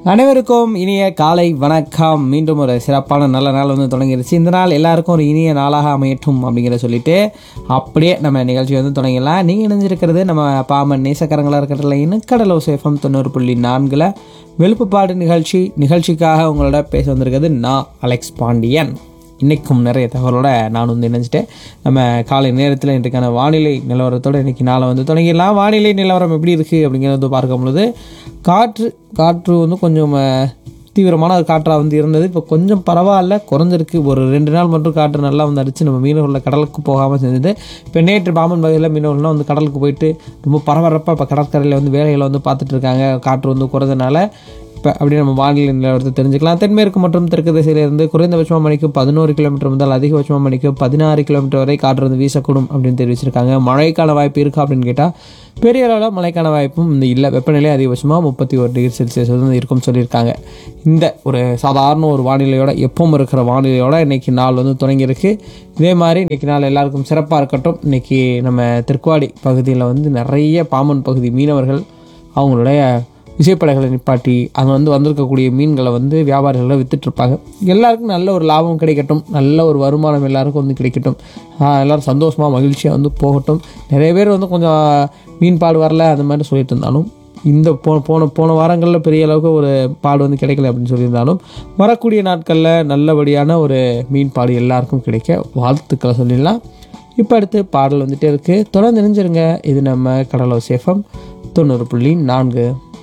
அனைவருக்கும் இனிய காலை வணக்கம் மீண்டும் ஒரு சிறப்பான நல்ல நாள் வந்து தொடங்கிருச்சு இந்த நாள் எல்லாருக்கும் ஒரு இனிய நாளாக அமையட்டும் அப்படிங்கிற சொல்லிட்டு அப்படியே நம்ம நிகழ்ச்சி வந்து தொடங்கிடலாம் நீங்கள் இணைஞ்சிருக்கிறது நம்ம பாமன் நேசக்கரங்களாக இருக்கிறதுல இனக்கடலோ சேஃபம் தொண்ணூறு புள்ளி நான்கில் வெளுப்புப்பாடு நிகழ்ச்சி நிகழ்ச்சிக்காக உங்களோட பேச வந்திருக்கிறது நான் அலெக்ஸ் பாண்டியன் இன்றைக்கும் நிறைய தகவலோட நான் வந்து இணைஞ்சிட்டேன் நம்ம காலை நேரத்தில் இன்றைக்கான வானிலை நிலவரத்தோடு இன்றைக்கி நாளை வந்து தொடங்கிடலாம் வானிலை நிலவரம் எப்படி இருக்குது அப்படிங்கிறத வந்து பார்க்கும் பொழுது காற்று காற்று வந்து கொஞ்சம் அஹ், தீவிரமான ஒரு காற்றாக வந்து இருந்தது இப்போ கொஞ்சம் பரவாயில்ல குறைஞ்சிருக்கு ஒரு ரெண்டு நாள் மட்டும் காற்று நல்லா வந்து அடித்து நம்ம மீனவர்களை கடலுக்கு போகாமல் செஞ்சது இப்போ நேற்று பாம்பன் பகுதியில் மீனவர்கள்லாம் வந்து கடலுக்கு போயிட்டு ரொம்ப பரபரப்பாக இப்போ கடற்கரையில் வந்து வேலைகளை வந்து பார்த்துட்டு இருக்காங்க காற்று வந்து குறைஞ்சனால இப்போ அப்படியே நம்ம வானிலை நிலவரத்தை தெரிஞ்சுக்கலாம் தென்மேற்கு மற்றும் தெற்கு திசையிலிருந்து குறைந்தபட்சமாக மணிக்கு பதினோரு கிலோமீட்டர் முதல் அதிகபட்சமாக மணிக்கு பதினாறு கிலோமீட்டர் வரை காற்று வந்து வீசக்கூடும் அப்படின்னு தெரிவிச்சிருக்காங்க மழைக்கான வாய்ப்பு இருக்கா அப்படின்னு கேட்டால் பெரிய அளவில் மழைக்கான வாய்ப்பும் இந்த இல்லை வெப்பநிலை அதிகபட்சமாக முப்பத்தி ஒரு டிகிரி செல்சியஸ் வந்து இருக்கும்னு சொல்லியிருக்காங்க இந்த ஒரு சாதாரண ஒரு வானிலையோட எப்பவும் இருக்கிற வானிலையோட இன்னைக்கு நாள் வந்து தொடங்கியிருக்கு இதே மாதிரி இன்னைக்கு நாள் எல்லாருக்கும் சிறப்பாக இருக்கட்டும் இன்னைக்கு நம்ம திருக்குவாடி பகுதியில் வந்து நிறைய பாம்பன் பகுதி மீனவர்கள் அவங்களுடைய விசைப்படகளை நிப்பாட்டி அங்கே வந்து வந்திருக்கக்கூடிய மீன்களை வந்து வியாபாரிகளை வித்துட்ருப்பாங்க எல்லாருக்கும் நல்ல ஒரு லாபம் கிடைக்கட்டும் நல்ல ஒரு வருமானம் எல்லாருக்கும் வந்து கிடைக்கட்டும் ஆஹ் எல்லாரும் சந்தோஷமாக மகிழ்ச்சியாக வந்து போகட்டும் நிறைய பேர் வந்து கொஞ்சம் மீன் பாடு வரல அந்த மாதிரி சொல்லிட்டு இருந்தாலும் இந்த போ போன போன வாரங்களில் பெரிய அளவுக்கு ஒரு பாடு வந்து கிடைக்கல அப்படின்னு சொல்லியிருந்தாலும் வரக்கூடிய நாட்களில் நல்லபடியான ஒரு மீன் பாடு எல்லாருக்கும் கிடைக்க வாழ்த்துக்களை சொல்லிடலாம் இப்போ அடுத்து பாடல் வந்துட்டே இருக்குது தொடர்ந்து நினைஞ்சிருங்க இது நம்ம கடலோ சேஃபம் தொண்ணூறு புள்ளி நான்கு